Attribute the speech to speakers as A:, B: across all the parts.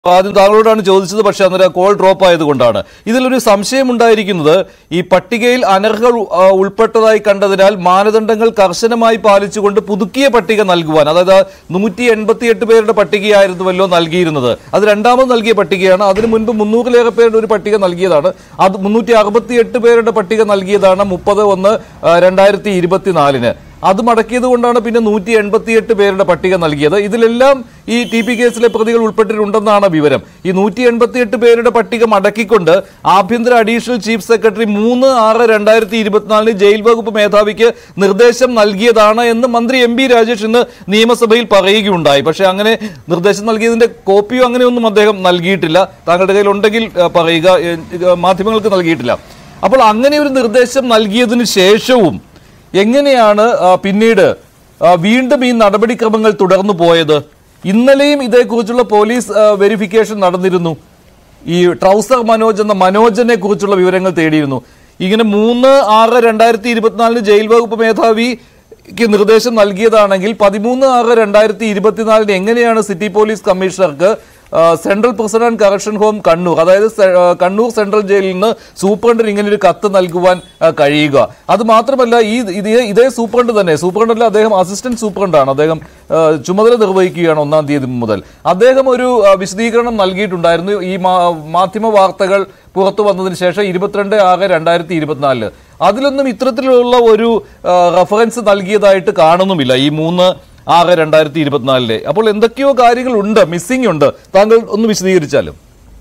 A: ആദ്യം താങ്കളോടാണ് ചോദിച്ചത് പക്ഷേ അന്നേരം കോൾ ഡ്രോപ്പ് ആയതുകൊണ്ടാണ് ഇതിലൊരു സംശയം ഉണ്ടായിരിക്കുന്നത് ഈ പട്ടികയിൽ അനർഹർ ആ, ഉൾപ്പെട്ടതായി കണ്ടതിനാൽ മാനദണ്ഡങ്ങൾ കർശനമായി പാലിച്ചുകൊണ്ട് പുതുക്കിയ പട്ടിക നൽകുവാൻ അതായത് നൂറ്റി എൺപത്തിയെട്ട് പേരുടെ പട്ടികയായിരുന്നുവല്ലോ നൽകിയിരുന്നത് അത് രണ്ടാമത് നൽകിയ പട്ടികയാണ് അതിനു മുൻപ് മുന്നൂറിലേറെ പേരുടെ ഒരു പട്ടിക നൽകിയതാണ് അത് മുന്നൂറ്റി അറുപത്തിയെട്ട് പേരുടെ പട്ടിക നൽകിയതാണ് മുപ്പത് ഒന്ന് ആ, രണ്ടായിരത്തി ഇരുപത്തിനാലിന് അത് മടക്കിയത് കൊണ്ടാണ് പിന്നെ നൂറ്റി എൺപത്തിയെട്ട് പേരുടെ പട്ടിക നൽകിയത് ഇതിലെല്ലാം ഈ ടി പി കേസിലെ പ്രതികൾ ഉൾപ്പെട്ടിട്ടുണ്ടെന്നാണ് വിവരം ഈ നൂറ്റി എൺപത്തിയെട്ട് പേരുടെ പട്ടിക മടക്കിക്കൊണ്ട് ആഭ്യന്തര അഡീഷണൽ ചീഫ് സെക്രട്ടറി മൂന്ന് ആറ് രണ്ടായിരത്തി ഇരുപത്തിനാലിന് ജയിൽ വകുപ്പ് മേധാവിക്ക് നിർദ്ദേശം നൽകിയതാണ് എന്ന് മന്ത്രി എം ബി രാജേഷ് ഇന്ന് നിയമസഭയിൽ പറയുകയുണ്ടായി പക്ഷേ അങ്ങനെ നിർദ്ദേശം നൽകിയതിന്റെ കോപ്പിയോ അങ്ങനെയൊന്നും അദ്ദേഹം നൽകിയിട്ടില്ല താങ്കളുടെ കയ്യിൽ ഉണ്ടെങ്കിൽ ആ, പറയുക ഏ, ഇത് മാധ്യമങ്ങൾക്ക് നൽകിയിട്ടില്ല അപ്പോൾ അങ്ങനെ ഒരു നിർദ്ദേശം നൽകിയതിനു ശേഷവും എങ്ങനെയാണ് ആ, പിന്നീട് ആ, വീണ്ടും ഈ നടപടിക്രമങ്ങൾ തുടർന്നു പോയത് ഇന്നലെയും ഇതേക്കുറിച്ചുള്ള പോലീസ് ആ, വെരിഫിക്കേഷൻ നടന്നിരുന്നു ഈ ട്രൗസർ മനോജ് എന്ന മനോജനെ കുറിച്ചുള്ള വിവരങ്ങൾ തേടിയിരുന്നു ഇങ്ങനെ മൂന്ന് ആറ് രണ്ടായിരത്തി ഇരുപത്തിനാലിന് ജയിൽ വകുപ്പ് മേധാവിക്ക് നിർദ്ദേശം നൽകിയതാണെങ്കിൽ പതിമൂന്ന് ആറ് രണ്ടായിരത്തി ഇരുപത്തിനാലിന് എങ്ങനെയാണ് സിറ്റി പോലീസ് കമ്മീഷണർക്ക് ആ, central prison and correction home Kannur അതായത് സെ- ആ, കണ്ണൂർ സെൻട്രൽ ജയിലിൽ നിന്ന് സൂപ്രണ്ടിന് ഇങ്ങനെ ഒരു കത്ത് നൽകുവാൻ ആ, കഴിയുക അത് മാത്രമല്ല ഈ ഇതേ ഇതേ സൂപ്രണ്ട് തന്നെ സൂപ്രണ്ടല്ല അദ്ദേഹം അസിസ്റ്റന്റ് സൂപ്രണ്ടാണ് അദ്ദേഹം ആ, ചുമതല നിർവഹിക്കുകയാണ് ഒന്നാം തീയതി മുതൽ അദ്ദേഹം ഒരു ആ, വിശദീകരണം നൽകിയിട്ടുണ്ടായിരുന്നു ഈ മാ- മാധ്യമ വാർത്തകൾ പുറത്തു വന്നതിന് ശേഷം ഇരുപത്തിരണ്ട് ആറ് രണ്ടായിരത്തി ഇരുപത്തിനാലില് അതിലൊന്നും ഇത്തരത്തിലുള്ള ഒരു ആ, റഫറൻസ് നൽകിയതായിട്ട് കാണുന്നുമില്ല ഈ മൂന്ന് ആറ് രണ്ടായിരത്തി ഇരുപത്തിനാലിലെ അപ്പോൾ എന്തൊക്കെയോ കാര്യങ്ങൾ ഉണ്ട് മിസ്സിംഗ് ഉണ്ട് താങ്കൾ ഒന്ന് വിശദീകരിച്ചാലും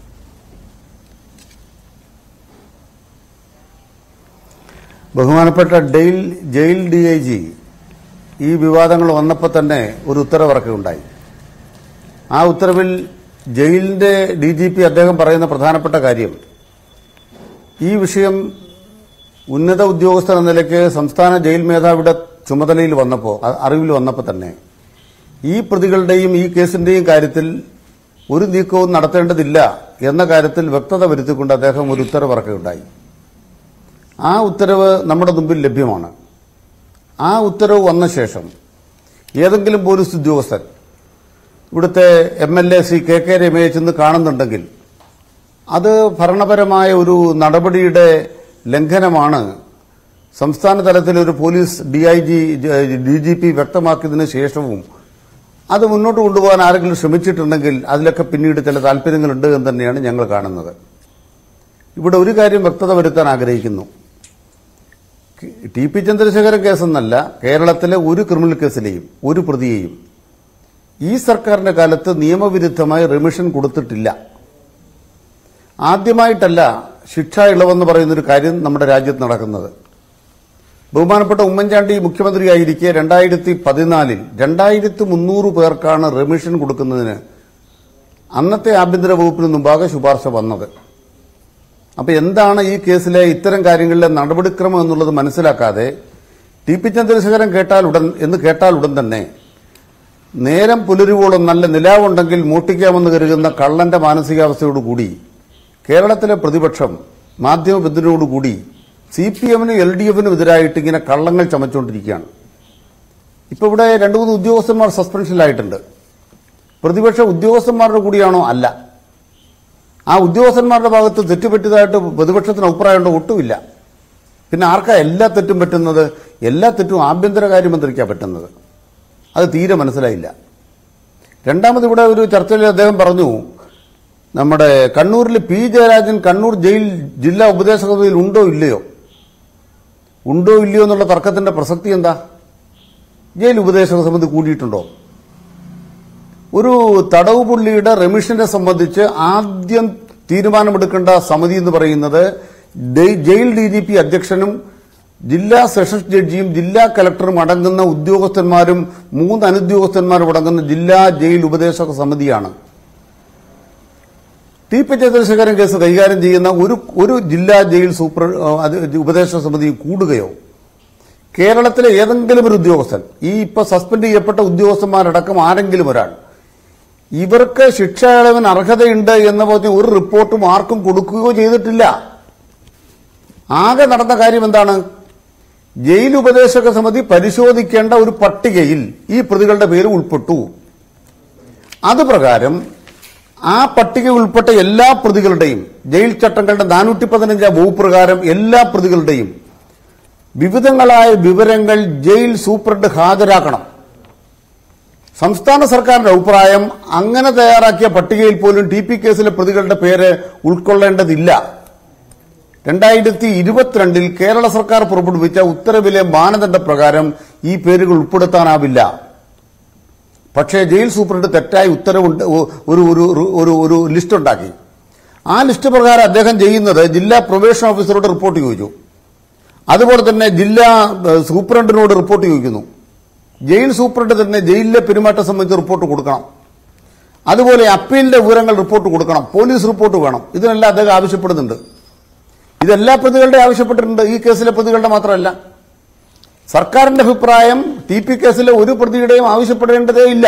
B: ബഹുമാനപ്പെട്ട ഡെയിൽ ജയിൽ ഡി ഐ ജി ഈ വിവാദങ്ങൾ വന്നപ്പോൾ തന്നെ ഒരു ഉത്തരവിറക്കുകയുണ്ടായി ആ ഉത്തരവിൽ ജയിലിന്റെ ഡി ജി പി അദ്ദേഹം പറയുന്ന പ്രധാനപ്പെട്ട കാര്യം ഈ വിഷയം ഉന്നത ഉദ്യോഗസ്ഥർ എന്ന നിലയ്ക്ക് സംസ്ഥാന ജയിൽ മേധാവിയുടെ ചുമതലയിൽ വന്നപ്പോൾ അ- അറിവിൽ വന്നപ്പോൾ തന്നെ ഈ പ്രതികളുടെയും ഈ കേസിന്റെയും കാര്യത്തിൽ ഒരു നീക്കവും നടത്തേണ്ടതില്ല എന്ന കാര്യത്തിൽ വ്യക്തത വരുത്തിക്കൊണ്ട് അദ്ദേഹം ഒരു ഉത്തരവിറക്കുകയുണ്ടായി ആ ഉത്തരവ് നമ്മുടെ മുമ്പിൽ ലഭ്യമാണ് ആ ഉത്തരവ് വന്ന ശേഷം ഏതെങ്കിലും പോലീസ് ഉദ്യോഗസ്ഥൻ ഇവിടുത്തെ M L A Shri K K രമയെ ചെന്ന് കാണുന്നുണ്ടെങ്കിൽ അത് ഭരണപരമായ ഒരു നടപടിയുടെ ലംഘനമാണ് സംസ്ഥാന തലത്തിൽ ഒരു police D I G D G P വ്യക്തമാക്കിയതിനു ശേഷവും അത് മുന്നോട്ട് കൊണ്ടുപോകാൻ ആരെങ്കിലും ശ്രമിച്ചിട്ടുണ്ടെങ്കിൽ അതിലൊക്കെ പിന്നീട് ചില താല്പര്യങ്ങളുണ്ട് എന്ന് തന്നെയാണ് ഞങ്ങൾ കാണുന്നത് ഇവിടെ ഒരു കാര്യം വ്യക്തത വരുത്താൻ ആഗ്രഹിക്കുന്നു ടി പി ചന്ദ്രശേഖരൻ കേസെന്നല്ല കേരളത്തിലെ ഒരു ക്രിമിനൽ കേസിലെയും ഒരു പ്രതിയെയും ഈ സർക്കാരിന്റെ കാലത്ത് നിയമവിരുദ്ധമായി റിമിഷൻ കൊടുത്തിട്ടില്ല ആദ്യമായിട്ടല്ല ശിക്ഷാ ഇളവെന്ന് പറയുന്നൊരു കാര്യം നമ്മുടെ രാജ്യത്ത് നടക്കുന്നത് ബഹുമാനപ്പെട്ട ഉമ്മൻചാണ്ടി മുഖ്യമന്ത്രിയായിരിക്കെ രണ്ടായിരത്തി പതിനാലിൽ രണ്ടായിരത്തി മുന്നൂറ് പേർക്കാണ് റെമിഷൻ കൊടുക്കുന്നതിന് അന്നത്തെ ആഭ്യന്തര വകുപ്പിന് മുമ്പാകെ ശുപാർശ വന്നത് അപ്പൊ എന്താണ് ഈ കേസിലെ ഇത്തരം കാര്യങ്ങളിലെ നടപടിക്രമം എന്നുള്ളത് മനസ്സിലാക്കാതെ ടി പി ചന്ദ്രശേഖരൻ കേട്ടാൽ ഉടൻ എന്ന് കേട്ടാൽ ഉടൻ തന്നെ നേരം പുലരുവോളം നല്ല നിലാവുണ്ടെങ്കിൽ മോട്ടിക്കാമെന്ന് കരുതുന്ന കള്ളന്റെ മാനസികാവസ്ഥയോടുകൂടി കേരളത്തിലെ പ്രതിപക്ഷം മാധ്യമബന്ധനോടുകൂടി സി പി എമ്മിനും എൽ ഡി എഫിനും എതിരായിട്ട് ഇങ്ങനെ കള്ളങ്ങൾ ചമച്ചുകൊണ്ടിരിക്കുകയാണ് ഇപ്പൊ ഇവിടെ രണ്ടു മൂന്ന് ഉദ്യോഗസ്ഥന്മാർ സസ്പെൻഷനിലായിട്ടുണ്ട് പ്രതിപക്ഷ ഉദ്യോഗസ്ഥന്മാരുടെ കൂടിയാണോ അല്ല ആ ഉദ്യോഗസ്ഥന്മാരുടെ ഭാഗത്ത് തെറ്റുപറ്റിയതായിട്ട് പ്രതിപക്ഷത്തിന് അഭിപ്രായമുണ്ടോ ഒട്ടുമില്ല പിന്നെ ആർക്കാ എല്ലാ തെറ്റും പറ്റുന്നത് എല്ലാ തെറ്റും ആഭ്യന്തര കാര്യമന്ത്രിക്കാ പറ്റുന്നത് അത് തീരെ മനസ്സിലായില്ല രണ്ടാമത് ഇവിടെ ഒരു ചർച്ചയിൽ അദ്ദേഹം പറഞ്ഞു നമ്മുടെ കണ്ണൂരിൽ പി ജയരാജൻ കണ്ണൂർ ജയിൽ ജില്ലാ ഉപദേശക സമിതിയിൽ ഉണ്ടോ ഇല്ലയോ ഉണ്ടോ ഇല്ലയോ എന്നുള്ള തർക്കത്തിന്റെ പ്രസക്തി എന്താ ജയിൽ ഉപദേശക സമിതി കൂടിയിട്ടുണ്ടോ ഒരു തടവ് പുള്ളിയുടെ റെമിഷനെ സംബന്ധിച്ച് ആദ്യം തീരുമാനമെടുക്കേണ്ട സമിതി എന്ന് പറയുന്നത് ഡെ- ജയിൽ ഡി ജി പി അധ്യക്ഷനും ജില്ലാ സെഷൻസ് ജഡ്ജിയും ജില്ലാ കലക്ടറും അടങ്ങുന്ന ഉദ്യോഗസ്ഥന്മാരും മൂന്ന് അനുദ്യോഗസ്ഥന്മാരും അടങ്ങുന്ന ജില്ലാ ജയിൽ ഉപദേശക സമിതിയാണ് ടി പി ചന്ദ്രശേഖരൻ കേസ് കൈകാര്യം ചെയ്യുന്ന ഒരു ഒരു ജില്ലാ ജയിൽ സൂപ്പർ ആ, അത് ഉപദേശക സമിതി കൂടുകയോ കേരളത്തിലെ ഏതെങ്കിലും ഒരു ഉദ്യോഗസ്ഥൻ ഈ ഇപ്പൊ സസ്പെൻഡ് ചെയ്യപ്പെട്ട ഉദ്യോഗസ്ഥന്മാരടക്കം ആരെങ്കിലും ഒരാൾ ഇവർക്ക് ശിക്ഷ ഇളവിന് അർഹതയുണ്ട് എന്ന് പറഞ്ഞ് ഒരു റിപ്പോർട്ടും ആർക്കും കൊടുക്കുകയോ ചെയ്തിട്ടില്ല ആകെ നടന്ന കാര്യം എന്താണ് ജയിൽ ഉപദേശക സമിതി പരിശോധിക്കേണ്ട ഒരു പട്ടികയിൽ ഈ പ്രതികളുടെ പേര് ഉൾപ്പെട്ടു അത് പ്രകാരം ആ പട്ടിക ഉൾപ്പെട്ട എല്ലാ പ്രതികളുടെയും ജയിൽ ചട്ടങ്ങളുടെ നാനൂറ്റി പതിനഞ്ചാം വകുപ്പ് പ്രകാരം എല്ലാ പ്രതികളുടെയും വിവിധങ്ങളായ വിവരങ്ങൾ ജയിൽ സൂപ്രണ്ട് ഹാജരാക്കണം സംസ്ഥാന സർക്കാരിന്റെ അഭിപ്രായം അങ്ങനെ തയ്യാറാക്കിയ പട്ടികയിൽ പോലും ടി പി കേസിലെ പ്രതികളുടെ പേര് ഉൾക്കൊള്ളേണ്ടതില്ല രണ്ടായിരത്തി ഇരുപത്തിരണ്ടിൽ കേരള സർക്കാർ പുറപ്പെടുവിച്ച ഉത്തരവിലെ മാനദണ്ഡ പ്രകാരം ഈ പേരുകൾ ഉൾപ്പെടുത്താനാവില്ല പക്ഷേ ജയിൽ സൂപ്രണ്ട് തെറ്റായ ഉത്തരവുണ്ട് ഒ- ഒരു ഒരു ഒരു- ഒരു ഒരു ലിസ്റ്റ് ഉണ്ടാക്കി ആ ലിസ്റ്റ് പ്രകാരം അദ്ദേഹം ചെയ്യുന്നത് ജില്ലാ പ്രൊബേഷൻ ഓഫീസറോട് റിപ്പോർട്ട് ചോദിച്ചു അതുപോലെ തന്നെ ജില്ലാ ഏഹ്, സൂപ്രണ്ടിനോട് റിപ്പോർട്ട് ചോദിക്കുന്നു ജയിൽ സൂപ്രണ്ട് തന്നെ ജയിലിലെ പെരുമാറ്റം സംബന്ധിച്ച് റിപ്പോർട്ട് കൊടുക്കണം അതുപോലെ അപ്പീലിന്റെ വിവരങ്ങൾ റിപ്പോർട്ട് കൊടുക്കണം പോലീസ് റിപ്പോർട്ട് വേണം ഇതിനെല്ലാം അദ്ദേഹം ആവശ്യപ്പെടുന്നുണ്ട് ഇതെല്ലാ പ്രതികളുടെ ആവശ്യപ്പെട്ടിട്ടുണ്ട് ഈ കേസിലെ പ്രതികളുടെ മാത്രമല്ല സർക്കാരിന്റെ അഭിപ്രായം ടി പി കേസിലെ ഒരു പ്രതിയുടെയും ആവശ്യപ്പെടേണ്ടതേ ഇല്ല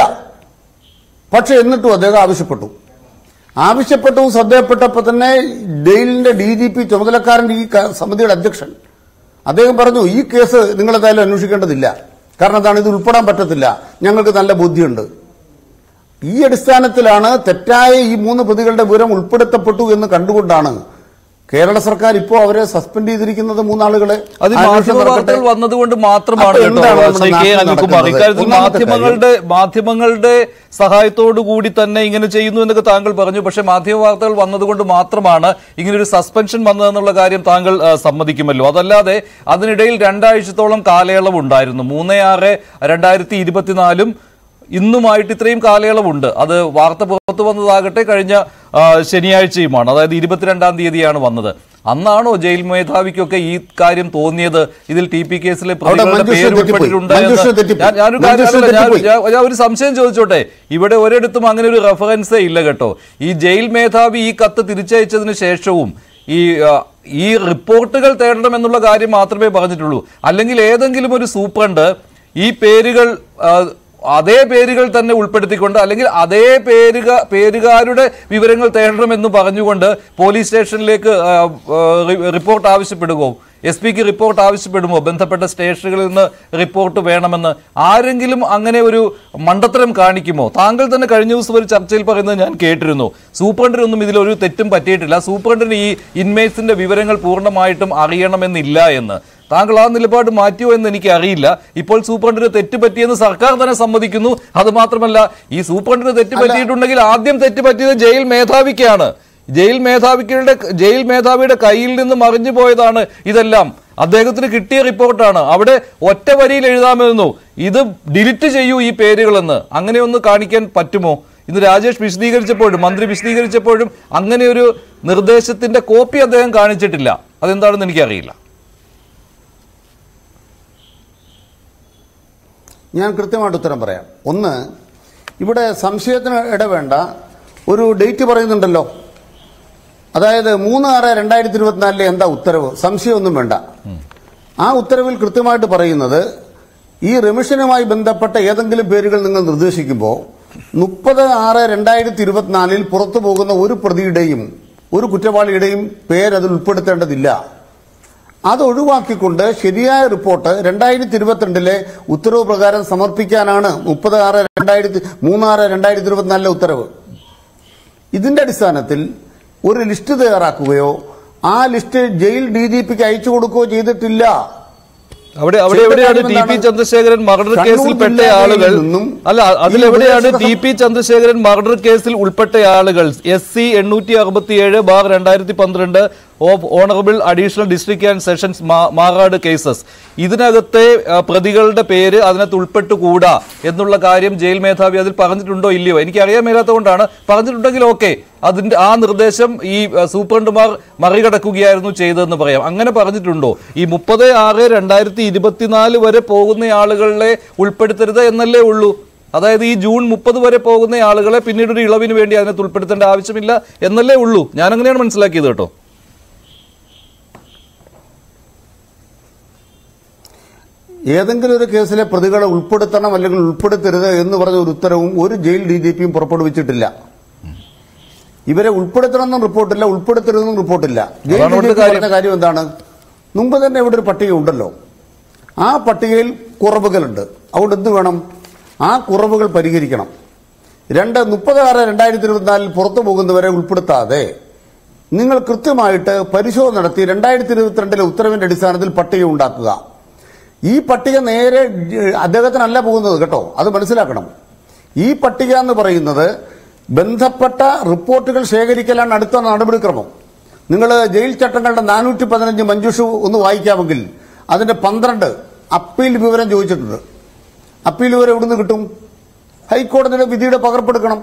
B: പക്ഷെ എന്നിട്ടും അദ്ദേഹം ആവശ്യപ്പെട്ടു ആവശ്യപ്പെട്ടു ശ്രദ്ധയപ്പെട്ടപ്പോൾ തന്നെ ജയിലിന്റെ ഡി ജി പി ചുമതലക്കാരന്റെ ഈ ക- സമിതിയുടെ അധ്യക്ഷൻ അദ്ദേഹം പറഞ്ഞു ഈ കേസ് നിങ്ങൾ എന്തായാലും അന്വേഷിക്കേണ്ടതില്ല കാരണം എന്താണ് ഇത് ഉൾപ്പെടാൻ പറ്റത്തില്ല ഞങ്ങൾക്ക് നല്ല ബുദ്ധിയുണ്ട് ഈ അടിസ്ഥാനത്തിലാണ് തെറ്റായ ഈ മൂന്ന് പ്രതികളുടെ വിവരം ഉൾപ്പെടുത്തപ്പെട്ടു എന്ന് കണ്ടുകൊണ്ടാണ് കേരള സർക്കാർ ഇപ്പോൾ അവരെ സസ്പെൻഡ് ചെയ്തിരിക്കുന്നത് മൂന്നാളുകളെ
A: അത് ഈ
B: അന്വേഷണം
A: മാധ്യമ
B: നടക്കട്ടെ.
A: വാർത്തകൾ വന്നതുകൊണ്ട് മാത്രമാണ്
B: അപ്പോൾ
A: കേട്ടോ
B: എന്താണ് നമ്മുടെ
A: ശ്രീ കെ
B: നാട്ടിൽ
A: അനിൽകുമാർ
B: നടക്കുന്നത്?
A: ഇക്കാര്യത്തിൽ
B: ഒന്നാമത്തെ കാര്യം.
A: മാധ്യമങ്ങളുടെ മാധ്യമങ്ങളുടെ സഹായത്തോടു കൂടി തന്നെ ഇങ്ങനെ ചെയ്യുന്നു എന്നൊക്കെ താങ്കൾ പറഞ്ഞു പക്ഷേ മാധ്യമ വാർത്തകൾ വന്നതുകൊണ്ട് മാത്രമാണ് ഇങ്ങനെ ഒരു സസ്പെൻഷൻ വന്നതെന്നുള്ള കാര്യം താങ്കൾ ആ, സമ്മതിക്കുമല്ലോ അതല്ലാതെ അതിനിടയിൽ രണ്ടാഴ്ചത്തോളം കാലയളവ് ഉണ്ടായിരുന്നു മൂന്ന് ആറ് രണ്ടായിരത്തി ഇരുപത്തിനാലും ഇന്നുമായിട്ട് ഇത്രയും കാലയളവുണ്ട് അത് വാർത്ത പുറത്തു വന്നതാകട്ടെ കഴിഞ്ഞ ആ, ശനിയാഴ്ചയുമാണ് അതായത് ഇരുപത്തിരണ്ടാം തീയതിയാണ് വന്നത് അന്നാണോ ജയിൽ മേധാവിക്കൊക്കെ ഈ കാര്യം തോന്നിയത് ഇതിൽ ടി പി കേസിലെ പ്രതികളുടെ
B: മഞ്ജുഷ
A: പേര്
B: തെറ്റിപ്പോയി.
A: ഉൾപ്പെട്ടിട്ടുണ്ട്
B: മഞ്ജുഷ
A: എന്ന്
B: തെറ്റിപ്പോയി.
A: ഞാൻ- ഞാനൊരു കാര്യം
B: മഞ്ജുഷ
A: അല്ല, ഞാൻ-
B: തെറ്റിപ്പോയി.
A: ഞാൻ- ഞാൻ ഒരു സംശയം ചോദിച്ചോട്ടെ ഇവിടെ ഒരിടത്തും അങ്ങനെ ഒരു റെഫറൻസേ ഇല്ല കേട്ടോ ഈ ജയിൽ മേധാവി ഈ കത്ത് തിരിച്ചയച്ചതിന് ശേഷവും ഈ ആ, ഈ റിപ്പോർട്ടുകൾ തേടണം എന്നുള്ള കാര്യം മാത്രമേ പറഞ്ഞിട്ടുള്ളൂ അല്ലെങ്കിൽ ഏതെങ്കിലും ഒരു സൂപ്രണ്ട് ഈ പേരുകൾ ആ, അതേ പേരുകൾ തന്നെ ഉൾപ്പെടുത്തിക്കൊണ്ട് അല്ലെങ്കിൽ അതേ പേരുക പേരുകാരുടെ വിവരങ്ങൾ തേടണമെന്ന് പറഞ്ഞുകൊണ്ട് പോലീസ് സ്റ്റേഷനിലേക്ക് ആ, ആ, റി- റിപ്പോർട്ട് ആവശ്യപ്പെടുകയോ എസ് പിക്ക് റിപ്പോർട്ട് ആവശ്യപ്പെടുമോ ബന്ധപ്പെട്ട സ്റ്റേഷനുകളിൽ നിന്ന് റിപ്പോർട്ട് വേണമെന്ന് ആരെങ്കിലും അങ്ങനെ ഒരു മണ്ടത്തരം കാണിക്കുമോ താങ്കൾ തന്നെ കഴിഞ്ഞ ദിവസം ഒരു ചർച്ചയിൽ പറയുന്നത് ഞാൻ കേട്ടിരുന്നു സൂപ്രണ്ടിനൊന്നും ഇതിലൊരു തെറ്റും പറ്റിയിട്ടില്ല സൂപ്രണ്ടിന് ഈ ഇൻമേറ്റ്സിന്റെ വിവരങ്ങൾ പൂർണ്ണമായിട്ടും അറിയണമെന്നില്ല എന്ന് താങ്കൾ ആ നിലപാട് മാറ്റിയോ എന്ന് എനിക്ക് അറിയില്ല ഇപ്പോൾ സൂപ്രണ്ടിന് തെറ്റ് പറ്റിയെന്ന് സർക്കാർ തന്നെ സമ്മതിക്കുന്നു അത് മാത്രമല്ല ഈ സൂപ്രണ്ടിന് തെറ്റ് പറ്റിയിട്ടുണ്ടെങ്കിൽ ആദ്യം തെറ്റ് പറ്റിയത് ജയിൽ മേധാവിക്കാണ് ജയിൽ മേധാവികളുടെ ജയിൽ മേധാവിയുടെ കയ്യിൽ നിന്ന് മറിഞ്ഞു പോയതാണ് ഇതെല്ലാം അദ്ദേഹത്തിന് കിട്ടിയ റിപ്പോർട്ടാണ് അവിടെ ഒറ്റ വരിയിൽ എഴുതാമെന്നു ഇത് ഡിലിറ്റ് ചെയ്യൂ ഈ പേരുകളെന്ന് അങ്ങനെ ഒന്ന് കാണിക്കാൻ പറ്റുമോ ഇന്ന് രാജേഷ് വിശദീകരിച്ചപ്പോഴും മന്ത്രി വിശദീകരിച്ചപ്പോഴും അങ്ങനെ ഒരു നിർദ്ദേശത്തിന്റെ കോപ്പി അദ്ദേഹം കാണിച്ചിട്ടില്ല അതെന്താണെന്ന് എനിക്കറിയില്ല
B: ഞാൻ കൃത്യമായിട്ട് ഉത്തരം പറയാം ഒന്ന് ഇവിടെ സംശയത്തിന് ഇടവേണ്ട ഒരു ഡേറ്റ് പറയുന്നുണ്ടല്ലോ അതായത് മൂന്ന് ആറ് രണ്ടായിരത്തി ഇരുപത്തിനാലിലെ എന്താ ഉത്തരവ് സംശയമൊന്നും വേണ്ട ആ ഉത്തരവിൽ കൃത്യമായിട്ട് പറയുന്നത് ഈ റെമിഷനുമായി ബന്ധപ്പെട്ട ഏതെങ്കിലും പേരുകൾ നിങ്ങൾ നിർദ്ദേശിക്കുമ്പോൾ മുപ്പത് ആറ് രണ്ടായിരത്തി ഇരുപത്തിനാലിൽ പുറത്തു പോകുന്ന ഒരു പ്രതിയുടെയും ഒരു കുറ്റവാളിയുടെയും പേര് അതിൽ ഉൾപ്പെടുത്തേണ്ടതില്ല അത് ഒഴിവാക്കിക്കൊണ്ട് ശരിയായ റിപ്പോർട്ട് രണ്ടായിരത്തി ഇരുപത്തിരണ്ടിലെ ഉത്തരവ് പ്രകാരം സമർപ്പിക്കാനാണ് മുപ്പത് ആറ് രണ്ടായിരത്തി മൂന്നാറ് രണ്ടായിരത്തി ഇരുപത്തിനാലിലെ ഉത്തരവ് ഇതിന്റെ അടിസ്ഥാനത്തിൽ ഒരു ലിസ്റ്റ് തയ്യാറാക്കുകയോ ആ ലിസ്റ്റ് ജയിൽ ഡി ജി പിക്ക് അയച്ചു കൊടുക്കുകയോ ചെയ്തിട്ടില്ല
A: അവിടെ അവിടെ
B: ചെയ്ത
A: എവിടെയാണ്
B: കാര്യം
A: ടി പി
B: എന്താണ്?
A: ചന്ദ്രശേഖരൻ മർഡർ
B: കണ്ണൂർ
A: കേസിൽ പെട്ട
B: ജില്ലാ
A: ആളുകൾ
B: ജയിലിൽ നിന്നും
A: അല്ല അതിലെവിടെയാണ്
B: ഈ
A: ടി പി ചന്ദ്രശേഖരൻ മർഡർ കേസിൽ ഉൾപ്പെട്ട ആളുകൾ എസ് സി എണ്ണൂറ്റി അറുപത്തിയേഴ് ബാർ രണ്ടായിരത്തി പന്ത്രണ്ട് of honourable additional district and sessions മാ- മാറാട് കേസസ് ഇതിനകത്തെ ആ, പ്രതികളുടെ പേര് അതിനകത്ത് ഉൾപ്പെട്ടുകൂടാ എന്നുള്ള കാര്യം ജയിൽ മേധാവി അതിൽ പറഞ്ഞിട്ടുണ്ടോ ഇല്ലയോ എനിക്ക് അറിയാൻ മേലാത്തതുകൊണ്ടാണ് പറഞ്ഞിട്ടുണ്ടെങ്കിൽ ഓക്കെ അതിന്റെ ആ നിർദ്ദേശം ഈ ആ, സൂപ്രണ്ടുമാർ മറികടക്കുകയായിരുന്നു ചെയ്തതെന്ന് പറയാം അങ്ങനെ പറഞ്ഞിട്ടുണ്ടോ ഈ മുപ്പത് ആറ് രണ്ടായിരത്തി ഇരുപത്തിനാല് വരെ പോകുന്ന ആളുകളെ ഉൾപ്പെടുത്തരുത് എന്നല്ലേ ഉള്ളൂ അതായത് ഈ ജൂൺ മുപ്പത് വരെ പോകുന്ന ആളുകളെ പിന്നീട് ഒരു ഇളവിന് വേണ്ടി അതിനകത്ത് ഉൾപ്പെടുത്തേണ്ട ആവശ്യമില്ല എന്നല്ലേ ഉള്ളൂ ഞാൻ അങ്ങനെയാണ് മനസ്സിലാക്കിയത് കേട്ടോ
B: ഏതെങ്കിലും ഒരു കേസിലെ പ്രതികളെ ഉൾപ്പെടുത്തണം അല്ലെങ്കിൽ ഉൾപ്പെടുത്തരുത് എന്ന് പറഞ്ഞ ഒരു ഉത്തരവും ഒരു ജയിൽ ഡി ജി പിയും പുറപ്പെടുവിച്ചിട്ടില്ല ഇവരെ ഉൾപ്പെടുത്തണമെന്നും റിപ്പോർട്ടില്ല ഉൾപ്പെടുത്തരുതെന്നും റിപ്പോർട്ടില്ല ജയിൽ
A: അതാണ്
B: ഡി
A: ഇവിടുത്തെ
B: ജി പി പറഞ്ഞ കാര്യം എന്താണ് മുമ്പ് തന്നെ ഇവിടെ ഒരു പട്ടിക ഉണ്ടല്ലോ ആ പട്ടികയിൽ കുറവുകളുണ്ട് അതുകൊണ്ട് എന്ത് വേണം ആ കുറവുകൾ പരിഹരിക്കണം രണ്ട് മുപ്പത് ആറ് രണ്ടായിരത്തി ഇരുപത്തിനാലിൽ പുറത്തു പോകുന്നവരെ ഉൾപ്പെടുത്താതെ നിങ്ങൾ കൃത്യമായിട്ട് പരിശോധന നടത്തി രണ്ടായിരത്തി ഇരുപത്തിരണ്ടിലെ ഉത്തരവിന്റെ അടിസ്ഥാനത്തിൽ പട്ടിക ഉണ്ടാക്കുക ഈ പട്ടിക നേരെ ജ- അദ്ദേഹത്തിനല്ല പോകുന്നത് കേട്ടോ അത് മനസ്സിലാക്കണം ഈ പട്ടിക എന്ന് പറയുന്നത് ബന്ധപ്പെട്ട റിപ്പോർട്ടുകൾ ശേഖരിക്കലാണ് അടുത്ത നടപടിക്രമം നിങ്ങൾ ജയിൽ ചട്ടങ്ങളുടെ നാനൂറ്റി പതിനഞ്ച് മഞ്ജുഷു ഒന്ന് വായിക്കാമെങ്കിൽ അതിന്റെ പന്ത്രണ്ട് അപ്പീൽ വിവരം ചോദിച്ചിട്ടുണ്ട് അപ്പീൽ വിവരം എവിടുന്ന് കിട്ടും ഹൈക്കോടതിയുടെ വിധിയുടെ പകർപ്പെടുക്കണം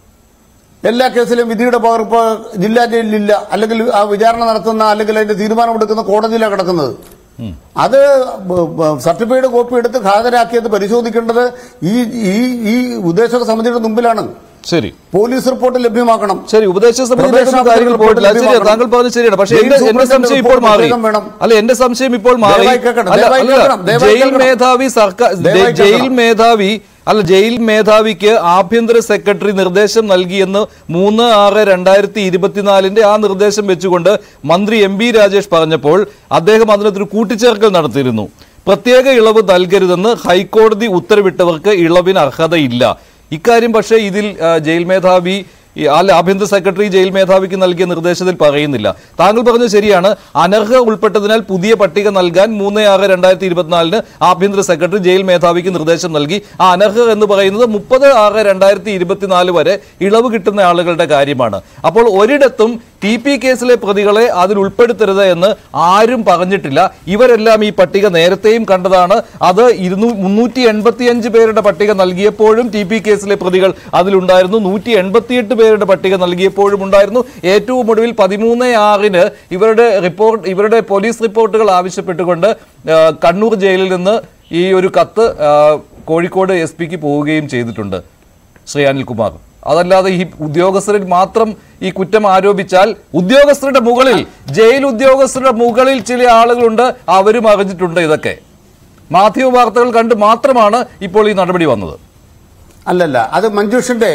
B: എല്ലാ കേസിലും വിധിയുടെ പകർപ്പ് ജില്ലാ ജയിലിലില്ല അല്ലെങ്കിൽ ആ വിചാരണ നടത്തുന്ന അല്ലെങ്കിൽ അതിന്റെ തീരുമാനമെടുക്കുന്ന കോടതിയിലാണ് കിടക്കുന്നത് അത് ബ- ബ- സർട്ടിഫൈഡ് കോപ്പി എടുത്ത് ഹാജരാക്കിയത് പരിശോധിക്കേണ്ടത് ഈ ഈ ഈ ഉദ്ദേശക സമിതിയുടെ മുമ്പിലാണ്
A: ശരി
B: പോലീസ് റിപ്പോർട്ട് ലഭ്യമാക്കണം
A: ശരി ഉപദേശ സമിതിയിലേക്കൊന്നും കാര്യങ്ങൾ പോയിട്ടില്ല അത് ശരിയാണ് താങ്കൾ പറഞ്ഞത് ശരിയാണ് പക്ഷേ എന്റെ
B: ജയിൽ
A: എന്റെ സംശയം ഇപ്പോൾ
B: സൂപ്രണ്ടിന്റെ
A: മാറി
B: റിപ്പോർട്ട് വേണം.
A: അല്ല എന്റെ സംശയം ഇപ്പോൾ മാറി
B: ദയവായി കേൾക്കണം,
A: അല്ല
B: ദയവായി
A: അല്ല
B: കേൾക്കണം, ദയവായി
A: ജയിൽ
B: കേൾക്കണം.
A: മേധാവി സർക്കാർ
B: ദയവായി
A: ജയിൽ
B: കേൾക്കണം.
A: മേധാവി അല്ല ജയിൽ മേധാവിക്ക് ആഭ്യന്തര സെക്രട്ടറി നിർദ്ദേശം നൽകിയെന്ന് മൂന്ന് ആറ് രണ്ടായിരത്തി ഇരുപത്തിനാലിന്റെ ആ നിർദ്ദേശം വെച്ചുകൊണ്ട് മന്ത്രി എം ബി രാജേഷ് പറഞ്ഞപ്പോൾ അദ്ദേഹം അതിനകത്തൊരു കൂട്ടിച്ചേർക്കൽ നടത്തിയിരുന്നു പ്രത്യേക ഇളവ് നൽകരുതെന്ന് ഹൈക്കോടതി ഉത്തരവിട്ടവർക്ക് ഇളവിന് അർഹതയില്ല ഇക്കാര്യം പക്ഷേ ഇതിൽ ആ, ജയിൽ മേധാവി ഈ അല്ല ആഭ്യന്തര സെക്രട്ടറി ജയിൽ മേധാവിക്ക് നൽകിയ നിർദ്ദേശത്തിൽ പറയുന്നില്ല താങ്കൾ പറഞ്ഞത് ശരിയാണ് അനർഹ ഉൾപ്പെട്ടതിനാൽ പുതിയ പട്ടിക നൽകാൻ മൂന്ന് ആറ് രണ്ടായിരത്തി ഇരുപത്തിനാലിന് ആഭ്യന്തര സെക്രട്ടറി ജയിൽ മേധാവിക്ക് നിർദ്ദേശം നൽകി ആ അനർഹ എന്ന് പറയുന്നത് മുപ്പത് ആറ് രണ്ടായിരത്തി ഇരുപത്തിനാല് വരെ ഇളവ് കിട്ടുന്ന ആളുകളുടെ കാര്യമാണ് അപ്പോൾ ഒരിടത്തും ടി പി കേസിലെ പ്രതികളെ അതിൽ ഉൾപ്പെടുത്തരുത് എന്ന് ആരും പറഞ്ഞിട്ടില്ല ഇവരെല്ലാം ഈ പട്ടിക നേരത്തെയും കണ്ടതാണ് അത് ഇരുന്നൂ മുന്നൂറ്റി എൺപത്തിയഞ്ച് പേരുടെ പട്ടിക നൽകിയപ്പോഴും ടി പി കേസിലെ പ്രതികൾ അതിലുണ്ടായിരുന്നു നൂറ്റി എൺപത്തിയെട്ട് പേരുടെ പട്ടിക നൽകിയപ്പോഴും ഉണ്ടായിരുന്നു ഏറ്റവും ഒടുവിൽ പതിമൂന്ന് ആറിന് ഇവരുടെ റിപ്പോർട്ട് ഇവരുടെ പോലീസ് റിപ്പോർട്ടുകൾ ആവശ്യപ്പെട്ടുകൊണ്ട് ആ, കണ്ണൂർ ജയിലിൽ നിന്ന് ഈ ഒരു കത്ത് ആ, കോഴിക്കോട് എസ് പിക്ക് പോവുകയും ചെയ്തിട്ടുണ്ട് ശ്രീ അനിൽകുമാർ അതല്ലാതെ ഈ ഉദ്യോഗസ്ഥരിൽ മാത്രം ഈ കുറ്റം ആരോപിച്ചാൽ ഉദ്യോഗസ്ഥരുടെ മുകളിൽ ജയിൽ ഉദ്യോഗസ്ഥരുടെ മുകളിൽ ചില ആളുകളുണ്ട് അവരും അറിഞ്ഞിട്ടുണ്ട് ഇതൊക്കെ മാധ്യമ വാർത്തകൾ കണ്ട് മാത്രമാണ് ഇപ്പോൾ ഈ നടപടി വന്നത്
B: അല്ലല്ല അത് മഞ്ജുഷിന്റെ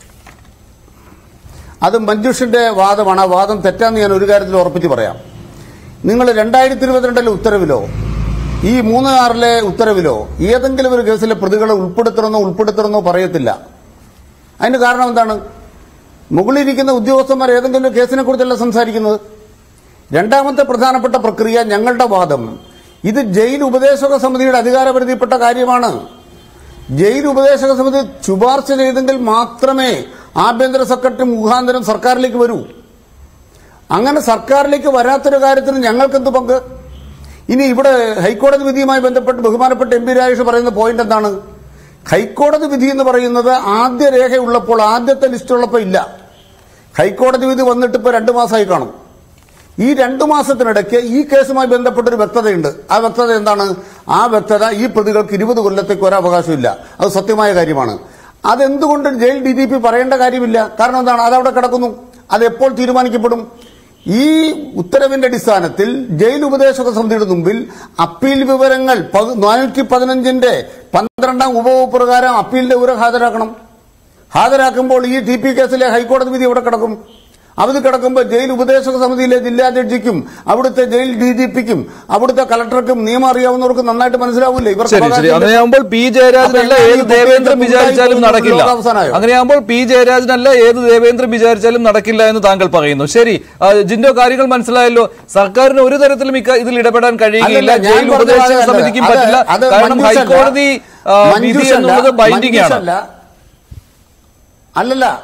B: അത് മഞ്ജുഷിന്റെ വാദമാണ് ആ വാദം തെറ്റാന്ന് ഞാൻ ഒരു കാര്യത്തിൽ ഉറപ്പിച്ച് പറയാം നിങ്ങൾ രണ്ടായിരത്തി ഇരുപത്തിരണ്ടിലെ ഉത്തരവിലോ ഈ മൂന്ന് ആറിലെ ഉത്തരവിലോ ഏതെങ്കിലും ഒരു കേസിലെ പ്രതികളെ ഉൾപ്പെടുത്തണമെന്നോ ഉൾപ്പെടുത്തണമെന്നോ പറയത്തില്ല അതിന് കാരണം എന്താണ് മുകളിലിരിക്കുന്ന ഉദ്യോഗസ്ഥന്മാർ ഏതെങ്കിലും ഒരു കേസിനെ കുറിച്ചല്ല സംസാരിക്കുന്നത് രണ്ടാമത്തെ പ്രധാനപ്പെട്ട പ്രക്രിയ ഞങ്ങളുടെ വാദം ഇത് ജയിൽ ഉപദേശക സമിതിയുടെ അധികാരപരിധിപ്പെട്ട കാര്യമാണ് ജയിൽ ഉപദേശക സമിതി ശുപാർശ ചെയ്തെങ്കിൽ മാത്രമേ ആഭ്യന്തര സെക്രട്ടറി മുഖാന്തരം സർക്കാരിലേക്ക് വരൂ അങ്ങനെ സർക്കാരിലേക്ക് വരാത്തൊരു കാര്യത്തിന് ഞങ്ങൾക്കെന്ത് പങ്ക് ഇനി ഇവിടെ ഹൈക്കോടതി വിധിയുമായി ബന്ധപ്പെട്ട് ബഹുമാനപ്പെട്ട എം പി രാജേഷ് പറയുന്ന പോയിന്റ് എന്താണ് ഹൈക്കോടതി വിധി എന്ന് പറയുന്നത് ആദ്യ രേഖയുള്ളപ്പോൾ ആദ്യത്തെ ലിസ്റ്റുള്ളപ്പോൾ ഇല്ല ഹൈക്കോടതി വിധി വന്നിട്ട് ഇപ്പോൾ രണ്ടു മാസമായി കാണും ഈ രണ്ടു മാസത്തിനിടയ്ക്ക് ഈ കേസുമായി ബന്ധപ്പെട്ടൊരു വ്യക്തതയുണ്ട് ആ വ്യക്തത എന്താണ് ആ വ്യക്തത ഈ പ്രതികൾക്ക് ഇരുപത് കൊല്ലത്തേക്ക് ഒരു അവകാശമില്ല അത് സത്യമായ കാര്യമാണ് അതെന്തുകൊണ്ട് ജയിൽ ഡി ജി പി പറയേണ്ട കാര്യമില്ല കാരണം എന്താണ് അതവിടെ കിടക്കുന്നു അത് എപ്പോൾ തീരുമാനിക്കപ്പെടും ഈ ഉത്തരവിന്റെ അടിസ്ഥാനത്തിൽ ജയിൽ ഉപദേശക സമിതിയുടെ മുമ്പിൽ അപ്പീൽ വിവരങ്ങൾ നാനൂറ്റി പതിനഞ്ചിന്റെ പന്ത്രണ്ടാം ഉപവകുപ്പ് പ്രകാരം അപ്പീലിന്റെ വിവരം ഹാജരാക്കണം ഹാജരാക്കുമ്പോൾ ഈ ടി പി കേസിലെ ഹൈക്കോടതി വിധി എവിടെ കിടക്കും അവധി കിടക്കുമ്പോൾ ജയിൽ ഉപദേശക സമിതിയിലെ ജില്ലാ ജഡ്ജിക്കും അവിടുത്തെ ജയിൽ ഡി ജി പിക്കും അവിടുത്തെ കളക്ടർക്കും നിയമം അറിയാവുന്നവർക്ക് നന്നായിട്ട് മനസ്സിലാവില്ലേ ഇവർക്ക്
A: ശരി ശരി
B: അവകാശമില്ല.
A: അങ്ങനെയാകുമ്പോൾ പി ജയരാജനല്ല
B: അപ്പോൾ
A: ഏത്
B: ഈ
A: ദേവേന്ദ്രൻ
B: കുട്ടികൾക്ക്
A: വിചാരിച്ചാലും
B: ഉണ്ടായി
A: നടക്കില്ല
B: പോകുന്ന ലോകാവസാനമായോ?
A: അങ്ങനെയാകുമ്പോൾ പി ജയരാജനല്ല ഏത് ദേവേന്ദ്രൻ വിചാരിച്ചാലും നടക്കില്ല എന്ന് താങ്കൾ പറയുന്നു ശരി ആ, ജിൻഡോ കാര്യങ്ങൾ മനസ്സിലായല്ലോ സർക്കാരിന് ഒരു തരത്തിലും ഇക്ക- ഇതിൽ ഇടപെടാൻ കഴിയുകയില്ല
B: അല്ലല്ല, ഞാൻ
A: ജയിൽ
B: പറഞ്ഞ
A: ഉപദേശക
B: കാര്യമല്ല.
A: സമിതിക്കും
B: അത്
A: പറ്റില്ല
B: അത്
A: കാരണം
B: മഞ്ജുഷല്ല.
A: ഹൈക്കോടതി ആ, വിധി
B: മഞ്ജുഷല്ല,
A: എന്നുള്ളത് ബൈൻഡിംഗ് ആണ്
B: മഞ്ജുഷല്ല. അല്ലല്ല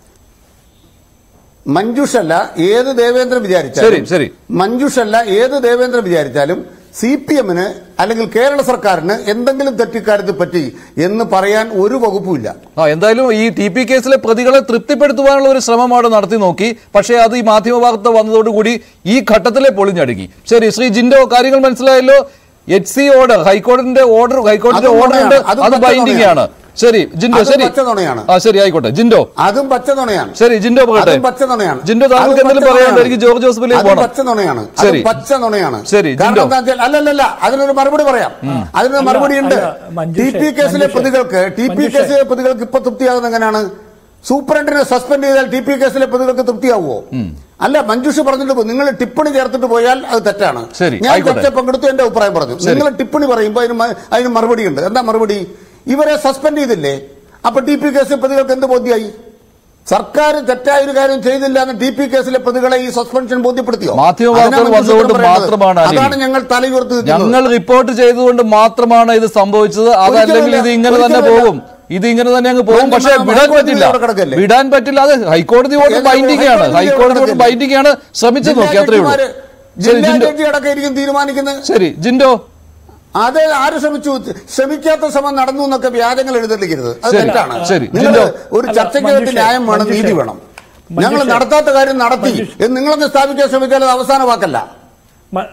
B: മഞ്ജുഷല്ല ഏത് ദേവേന്ദ്രൻ
A: ശരി,
B: വിചാരിച്ചാലും
A: ശരി.
B: മഞ്ജുഷല്ല ഏത് ദേവേന്ദ്രൻ വിചാരിച്ചാലും സി പി എമ്മിന് അല്ലെങ്കിൽ കേരള സർക്കാരിന് എന്തെങ്കിലും തെറ്റിക്കാര്യത്തെ പറ്റി എന്ന് പറയാൻ ഒരു വകുപ്പുമില്ല
A: ആ എന്തായാലും ഈ ടി പി കേസിലെ പ്രതികളെ തൃപ്തിപ്പെടുത്തുവാനുള്ള ഒരു ശ്രമമാണ് നടത്തി നോക്കി പക്ഷേ അത് ഈ മാധ്യമ വാർത്ത വന്നതോടുകൂടി ഈ ഘട്ടത്തിലെ പൊളിഞ്ഞടുക്കി ശരി ശ്രീ ജിൻഡോ കാര്യങ്ങൾ മനസ്സിലായല്ലോ എച്ച് സി ഓർഡർ ഹൈക്കോടതിന്റെ ഓർഡർ ഹൈക്കോടതിന്റെ
B: അതും
A: ഓർഡർ ഉണ്ട്
B: നുണയാണ്. അതും
A: അത്
B: പച്ച
A: ബൈൻഡിംഗ്
B: നുണയാണ്.
A: ആണ് ശരി ജിൻഡോ
B: അതും
A: ശരി
B: പച്ച നുണയാണ്.
A: ആ ശരി ആയിക്കോട്ടെ ജിൻഡോ
B: അതും പച്ച നുണയാണ്
A: ശരി ജിൻഡോ പറയട്ടെ
B: അതും പച്ച നുണയാണ്
A: ജിൻഡോ താങ്കൾക്ക്
B: അതും
A: എന്തെങ്കിലും
B: പച്ച
A: പറയാനുണ്ടോ
B: നുണയാണ്.
A: എനിക്ക് ജോർജ് ജോസഫിലേക്ക്
B: അതും
A: പോകണം
B: പച്ച നുണയാണ്
A: ശരി.
B: അതും പച്ച നുണയാണ്
A: ശരി,
B: കാരണം
A: ജിൻഡോ.
B: എന്താ വെച്ചാൽ അല്ലല്ലല്ല അതിനൊരു മറുപടി പറയാം അതിനൊരു
C: അല്ല,
B: മറുപടി ഉണ്ട്
C: അല്ല,
B: ടി
C: മഞ്ജുഷേ,
B: പി കേസിലെ
C: മഞ്ജുഷേ,
B: പ്രതികൾക്ക് ടി പി
C: മഞ്ജുഷേ.
B: കേസിലെ പ്രതികൾക്ക് ഇപ്പൊ തൃപ്തിയാകുന്നത് എങ്ങനെയാണ് സൂപ്രണ്ടിനെ സസ്പെൻഡ് ചെയ്താൽ ടി പി കേസിലെ പ്രതികൾക്ക് തൃപ്തിയാവുമോ അല്ല മഞ്ജുഷ പറഞ്ഞിട്ട് പോയി നിങ്ങൾ ടിപ്പണി ചേർത്തിട്ട് പോയാൽ അത് തെറ്റാണ്
A: ശരി,
B: ഞാൻ
A: ആയിക്കോട്ടെ.
B: ചർച്ച പങ്കെടുത്തു എന്റെ അഭിപ്രായം പറഞ്ഞു
A: ശരി.
B: നിങ്ങൾ ടിപ്പണി പറയുമ്പോൾ അതിന് മ- അതിന് മറുപടി ഉണ്ട് എന്താ മറുപടി ഇവരെ സസ്പെൻഡ് ചെയ്തില്ലേ അപ്പൊ ടി പി കേസ് പ്രതികൾക്ക് എന്ത് ബോധ്യമായി സർക്കാർ തെറ്റായ ഒരു കാര്യം ചെയ്തില്ല എന്ന് ടി പി കേസിലെ പ്രതികളെ ഈ സസ്പെൻഷൻ ബോധ്യപ്പെടുത്തിയോ
A: മാധ്യമവാർത്തകൾ
B: അതിനാണ് മഞ്ജു
A: വന്നുകൊണ്ട്
B: സൂത്രം പറയുന്നത്.
A: മാത്രമാണ് അനിൽ.
B: അതാണ് ഞങ്ങൾ തലയുയർത്തി നിൽക്കുന്നത്.
A: ഞങ്ങൾ റിപ്പോർട്ട് ചെയ്തുകൊണ്ട് മാത്രമാണ് ഇത് സംഭവിച്ചത് അതല്ലെങ്കിൽ ഇത് ഇങ്ങനെ തന്നെ
B: ഒരിക്കലുമില്ല.
A: പോകും ഇത് ഇങ്ങനെ തന്നെ അങ്ങ് പോകും
B: മാധ്യമ-
A: പക്ഷേ വിടാൻ
B: ഹൈക്കോടതി
A: പറ്റില്ല
B: ഇവിടെ കിടക്കല്ലേ?
A: വിടാൻ പറ്റില്ല അത് ഹൈക്കോടതി ഓർഡർ
B: ഏത്
A: ബൈൻഡിംഗ് ആണ്
B: ഹൈക്കോടതി
A: ഹൈക്കോടതി ഓർഡർ
B: കിടക്കല്ലേ?
A: ബൈൻഡിംഗ് ആണ് ശ്രമിച്ചു നോക്കി അത്രേ ഉള്ളൂ
B: ജഡ്ജിമാര്
A: ശരി
B: ജില്ലാ
A: ജിൻഡോ
B: ജഡ്ജി അടക്കമായിരിക്കും തീരുമാനിക്കുന്നത്
A: ശരി ജിൻഡോ
B: അത് ആര് ശ്രമിച്ചു ശ്രമിക്കാത്ത ശ്രമം നടന്നു എന്നൊക്കെ വ്യാജങ്ങൾ എഴുതിയിരിക്കരുത് അത്
A: ശരി,
B: തെറ്റാണ്
A: ശരി.
B: നിങ്ങൾ
A: ജിൻഡോ.
B: ഒരു
C: അല്ല,
B: ചർച്ചയ്ക്കകത്ത്
C: മഞ്ജുഷേ,
B: ന്യായം വേണം നീതി
C: മഞ്ജുഷേ.
B: വേണം ഞങ്ങൾ
C: മഞ്ജുഷേ.
B: നടത്താത്ത കാര്യം നടത്തി
C: മഞ്ജുഷേ.
B: എന്ന് നിങ്ങളൊന്ന് സ്ഥാപിക്കാൻ ശ്രമിച്ചാൽ അത് അവസാന വാക്കല്ല
C: മ-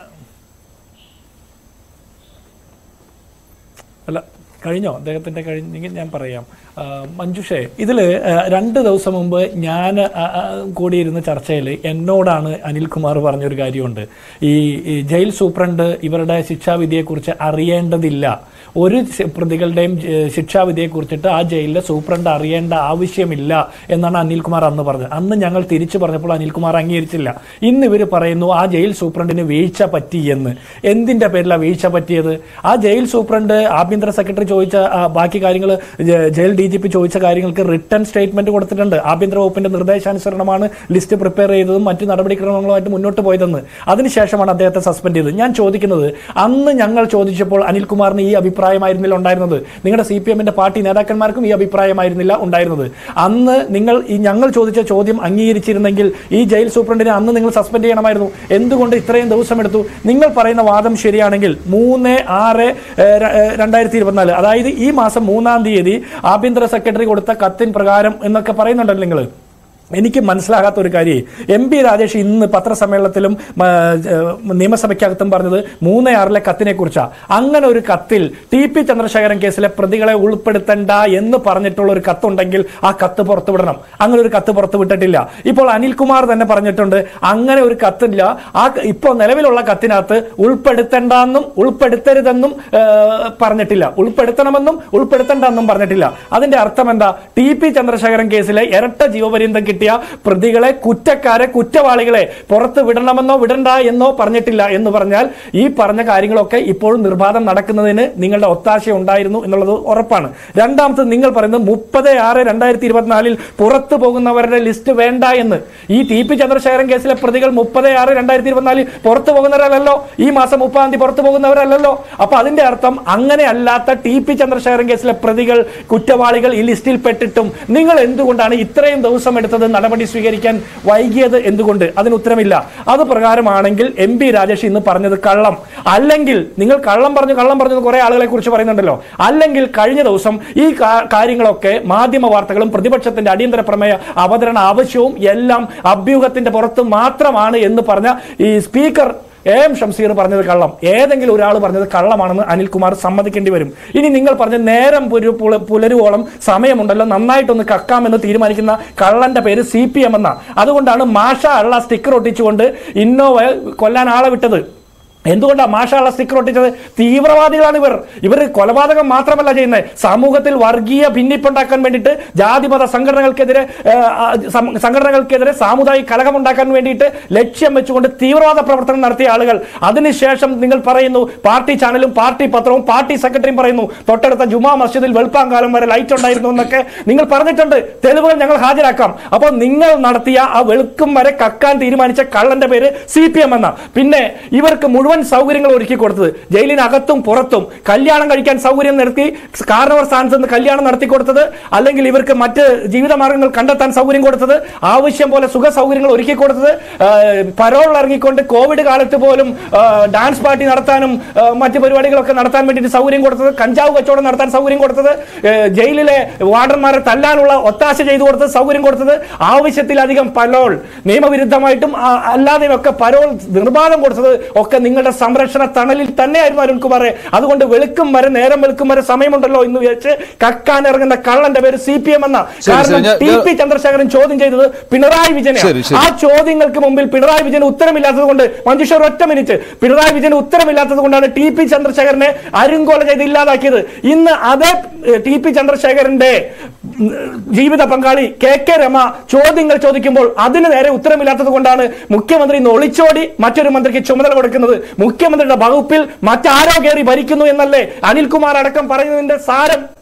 C: അല്ല കഴിഞ്ഞോ അദ്ദേഹത്തിന്റെ കഴിഞ്ഞെങ്കിൽ ഞാൻ പറയാം ആ, മഞ്ജുഷേ ഇതിൽ രണ്ട് ദിവസം മുമ്പ് ഞാൻ ആ, ആ, കൂടിയിരുന്ന ചർച്ചയിൽ എന്നോടാണ് അനിൽകുമാർ പറഞ്ഞൊരു കാര്യമുണ്ട് ഈ ഈ ജയിൽ സൂപ്രണ്ട് ഇവരുടെ ശിക്ഷാവിധിയെക്കുറിച്ച് അറിയേണ്ടതില്ല ഒരു ശി- പ്രതികളുടെയും ഏഹ്, ശിക്ഷാവിധിയെക്കുറിച്ചിട്ട് ആ ജയിലിലെ സൂപ്രണ്ട് അറിയേണ്ട ആവശ്യമില്ല എന്നാണ് അനിൽകുമാർ അന്ന് പറഞ്ഞത് അന്ന് ഞങ്ങൾ തിരിച്ചു പറഞ്ഞപ്പോൾ അനിൽകുമാർ അംഗീകരിച്ചില്ല ഇന്ന് ഇവർ പറയുന്നു ആ ജയിൽ സൂപ്രണ്ടിന് വീഴ്ച പറ്റി എന്ന് എന്തിന്റെ പേരിലാണ് വീഴ്ച പറ്റിയത് ആ ജയിൽ സൂപ്രണ്ട് ആഭ്യന്തര സെക്രട്ടറി ചോദിച്ച ആ, ബാക്കി കാര്യങ്ങൾ ജയിൽ ഡി ജി പി ചോദിച്ച കാര്യങ്ങൾക്ക് റിട്ടേൺ സ്റ്റേറ്റ്മെന്റ് കൊടുത്തിട്ടുണ്ട് ആഭ്യന്തര വകുപ്പിന്റെ നിർദ്ദേശാനുസരണമാണ് ലിസ്റ്റ് പ്രിപ്പയർ ചെയ്തതും മറ്റു നടപടിക്രമങ്ങളുമായിട്ട് മുന്നോട്ട് പോയതെന്ന് അതിനുശേഷമാണ് അദ്ദേഹത്തെ സസ്പെൻഡ് ചെയ്തത് ഞാൻ ചോദിക്കുന്നത് അന്ന് ഞങ്ങൾ ചോദിച്ചപ്പോൾ അനിൽകുമാറിന് ഈ അഭിപ്രായമായിരുന്നില്ല ഉണ്ടായിരുന്നത് നിങ്ങളുടെ സി പി എമ്മിന്റെ പാർട്ടി നേതാക്കന്മാർക്കും ഈ അഭിപ്രായമായിരുന്നില്ല ഉണ്ടായിരുന്നത് അന്ന് നിങ്ങൾ ഈ ഞങ്ങൾ ചോദിച്ച ചോദ്യം അംഗീകരിച്ചിരുന്നെങ്കിൽ ഈ ജയിൽ സൂപ്രണ്ടിനെ അന്ന് നിങ്ങൾ സസ്പെൻഡ് ചെയ്യണമായിരുന്നു എന്തുകൊണ്ട് ഇത്രയും ദിവസം എടുത്തു നിങ്ങൾ പറയുന്ന വാദം ശരിയാണെങ്കിൽ മൂന്ന് ആറ് ഏഹ്, ര- ഏഹ്, രണ്ടായിരത്തി ഇരുപത്തിനാല് അതായത് ഈ മാസം മൂന്നാം തീയതി ആഭ്യന്തര സെക്രട്ടറി കൊടുത്ത കത്തിൻ പ്രകാരം എന്നൊക്കെ പറയുന്നുണ്ടല്ലോ നിങ്ങൾ എനിക്ക് മനസ്സിലാകാത്ത ഒരു കാര്യം എം പി രാജേഷ് ഇന്ന് പത്രസമ്മേളനത്തിലും മ, ഏഹ്, നിയമസഭയ്ക്കകത്തും പറഞ്ഞത് മൂന്ന് ആറിലെ കത്തിനെ കുറിച്ചാണ് അങ്ങനെ ഒരു കത്തിൽ ടി പി ചന്ദ്രശേഖരൻ കേസിലെ പ്രതികളെ ഉൾപ്പെടുത്തണ്ട എന്ന് പറഞ്ഞിട്ടുള്ള ഒരു കത്തുണ്ടെങ്കിൽ ആ കത്ത് പുറത്തുവിടണം അങ്ങനെ ഒരു കത്ത് പുറത്തു വിട്ടിട്ടില്ല ഇപ്പോൾ അനിൽകുമാർ തന്നെ പറഞ്ഞിട്ടുണ്ട് അങ്ങനെ ഒരു കത്തില്ല ആ ക- ഇപ്പോൾ നിലവിലുള്ള കത്തിനകത്ത് ഉൾപ്പെടുത്തേണ്ടെന്നും ഉൾപ്പെടുത്തരുതെന്നും ഏഹ്, പറഞ്ഞിട്ടില്ല ഉൾപ്പെടുത്തണമെന്നും ഉൾപ്പെടുത്തണ്ടെന്നും പറഞ്ഞിട്ടില്ല അതിന്റെ അർത്ഥം എന്താ ടി പി ചന്ദ്രശേഖരൻ കേസിലെ ഇരട്ട ജീവപര്യന്തം കിട്ടിയ പ്രതികളെ കുറ്റക്കാരെ കുറ്റവാളികളെ പുറത്ത് വിടണമെന്നോ വിടണ്ട എന്നോ പറഞ്ഞിട്ടില്ല എന്ന് പറഞ്ഞാൽ ഈ പറഞ്ഞ കാര്യങ്ങളൊക്കെ ഇപ്പോഴും നിർബാധം നടക്കുന്നതിന് നിങ്ങളുടെ ഒത്താശ ഉണ്ടായിരുന്നു എന്നുള്ളത് ഉറപ്പാണ് രണ്ടാമത് നിങ്ങൾ പറയുന്നത് മുപ്പത് ആറ് രണ്ടായിരത്തി ഇരുപത്തിനാലിൽ പുറത്തു പോകുന്നവരുടെ ലിസ്റ്റ് വേണ്ട എന്ന് ഈ ടി പി ചന്ദ്രശേഖരൻ കേസിലെ പ്രതികൾ മുപ്പത് ആറ് രണ്ടായിരത്തി ഇരുപത്തിനാലിൽ പുറത്തു പോകുന്നവരല്ലല്ലോ ഈ മാസം മുപ്പാം തീയതി പുറത്തു പോകുന്നവരല്ലല്ലോ അപ്പൊ അതിന്റെ അർത്ഥം അങ്ങനെ അല്ലാത്ത ടി പി ചന്ദ്രശേഖരൻ കേസിലെ പ്രതികൾ കുറ്റവാളികൾ ഈ ലിസ്റ്റിൽ പെട്ടിട്ടും നിങ്ങൾ എന്തുകൊണ്ടാണ് ഇത്രയും ദിവസം എടുത്തത് നടപടി സ്വീകരിക്കാൻ വൈകിയത് എന്തുകൊണ്ട് അതിന് ഉത്തരമില്ല അത് പ്രകാരമാണെങ്കിൽ എം പി രാജേഷ് ഇന്ന് പറഞ്ഞത് കള്ളം അല്ലെങ്കിൽ നിങ്ങൾ കള്ളം പറഞ്ഞു കള്ളം പറഞ്ഞു കുറെ ആളുകളെ കുറിച്ച് പറയുന്നുണ്ടല്ലോ അല്ലെങ്കിൽ കഴിഞ്ഞ ദിവസം ഈ കാ- കാര്യങ്ങളൊക്കെ മാധ്യമ വാർത്തകളും പ്രതിപക്ഷത്തിന്റെ അടിയന്തര പ്രമേയ അവതരണ ആവശ്യവും എല്ലാം അഭ്യൂഹത്തിന്റെ പുറത്ത് മാത്രമാണ് എന്ന് പറഞ്ഞ ഈ സ്പീക്കർ എ എം ഷംസീർ പറഞ്ഞത് കള്ളം ഏതെങ്കിലും ഒരാൾ പറഞ്ഞത് കള്ളമാണെന്ന് അനിൽകുമാർ സമ്മതിക്കേണ്ടി വരും ഇനി നിങ്ങൾ പറഞ്ഞ നേരം പുരു- പുല- പുലരുവോളം സമയമുണ്ടല്ലോ നന്നായിട്ടൊന്ന് കക്കാമെന്ന് തീരുമാനിക്കുന്ന കള്ളന്റെ പേര് സി പി എം എന്ന അതുകൊണ്ടാണ് മാഷ ഉള്ള സ്റ്റിക്കർ ഒട്ടിച്ചുകൊണ്ട് ഇന്നോവ കൊല്ലാൻ ആളെ വിട്ടത് എന്തുകൊണ്ടാണ് മാഷാള്ള സ്റ്റിക്കർ ഒട്ടിച്ചത് തീവ്രവാദികളാണ് ഇവർ ഇവർ കൊലപാതകം മാത്രമല്ല ചെയ്യുന്നത് സമൂഹത്തിൽ വർഗീയ ഭിന്നിപ്പുണ്ടാക്കാൻ വേണ്ടിയിട്ട് ജാതിമത സംഘടനകൾക്കെതിരെ ആ, ആ, സം- സംഘടനകൾക്കെതിരെ സാമുദായിക കലഹമുണ്ടാക്കാൻ വേണ്ടിയിട്ട് ലക്ഷ്യം വെച്ചുകൊണ്ട് തീവ്രവാദ പ്രവർത്തനം നടത്തിയ ആളുകൾ അതിനുശേഷം നിങ്ങൾ പറയുന്നു പാർട്ടി ചാനലും പാർട്ടി പത്രവും പാർട്ടി സെക്രട്ടറിയും പറയുന്നു തൊട്ടടുത്ത ജുമാ മസ്ജിദിൽ വെളുപ്പാങ്കാലം വരെ ലൈറ്റ് ഉണ്ടായിരുന്നു എന്നൊക്കെ നിങ്ങൾ പറഞ്ഞിട്ടുണ്ട് തെളിവുകൾ ഞങ്ങൾ ഹാജരാക്കാം അപ്പോൾ നിങ്ങൾ നടത്തിയ ആ വെളുക്കും വരെ കക്കാൻ തീരുമാനിച്ച കള്ളന്റെ പേര് സി പി എം എന്ന പിന്നെ ഇവർക്ക് മുഴുവൻ സൗകര്യങ്ങൾ ഒരുക്കി കൊടുത്തത് ജയിലിനകത്തും പുറത്തും കല്യാണം കഴിക്കാൻ സൗകര്യം നിർത്തി കാരണവർ സ്ഥാനത്ത് നിന്ന് കല്യാണം നടത്തി കൊടുത്തത് അല്ലെങ്കിൽ ഇവർക്ക് മറ്റ് ജീവിതമാർഗങ്ങൾ കണ്ടെത്താൻ സൗകര്യം കൊടുത്തത് ആവശ്യം പോലെ സുഖ സൗകര്യങ്ങൾ ഒരുക്കി കൊടുത്തത് പരോളിൽ ഇറങ്ങിക്കൊണ്ട് കോവിഡ് കാലത്ത് പോലും ആ, ഡാൻസ് പാർട്ടി നടത്താനും ആ, മറ്റ് പരിപാടികളൊക്കെ നടത്താൻ വേണ്ടിയിട്ട് സൗകര്യം കൊടുത്തത് കഞ്ചാവ് കച്ചവടം നടത്താൻ സൗകര്യം കൊടുത്തത് ഏ, ജയിലിലെ വാർഡന്മാരെ തല്ലാനുള്ള ഒത്താശ ചെയ്തു കൊടുത്തത് സൗകര്യം കൊടുത്തത് ആവശ്യത്തിലധികം പരോൾ നിയമവിരുദ്ധമായിട്ടും ആ, അല്ലാതെയും ഒക്കെ പരോൾ നിർബാധം കൊടുത്തത് ഒക്കെ നിങ്ങളുടെ സംരക്ഷണ തണലിൽ തന്നെയായിരുന്നു അരുൺകുമാറെ അതുകൊണ്ട് വെളുക്കും വരെ നേരം വെളുക്കും വരെ സമയമുണ്ടല്ലോ എന്ന് വിചാരിച്ച് കക്കാൻ ഇറങ്ങുന്ന കള്ളന്റെ പേര് സി പി എം എന്ന
A: ശരി,
C: കാരണം
A: ഞാൻ-
C: ടി പി ചന്ദ്രശേഖരൻ ചോദ്യം ചെയ്തത് പിണറായി വിജയനെ
A: ശരി, ശരി.
C: ആ ചോദ്യങ്ങൾക്ക് മുമ്പിൽ പിണറായി വിജയൻ ഉത്തരമില്ലാത്തത് കൊണ്ട് മഞ്ജുഷ ഒറ്റ മിനിറ്റ് പിണറായി വിജയൻ ഉത്തരമില്ലാത്തത് കൊണ്ടാണ് ടി പി ചന്ദ്രശേഖരനെ അരുങ്കോല ചെയ്ത് ഇല്ലാതാക്കിയത് ഇന്ന് അതേ ഏ, ടി പി ചന്ദ്രശേഖരന്റെ ഉം, ജീവിത പങ്കാളി കെ കെ രമ ചോദ്യങ്ങൾ ചോദിക്കുമ്പോൾ അതിന് നേരെ ഉത്തരമില്ലാത്തത് കൊണ്ടാണ് മുഖ്യമന്ത്രി ഇന്ന് ഒളിച്ചോടി മറ്റൊരു മന്ത്രിക്ക് ചുമതല കൊടുക്കുന്നത് മുഖ്യമന്ത്രിയുടെ വകുപ്പിൽ മറ്റാരോ കയറി ഭരിക്കുന്നു എന്നല്ലേ അനിൽകുമാർ അടക്കം പറയുന്നതിന്റെ സാരം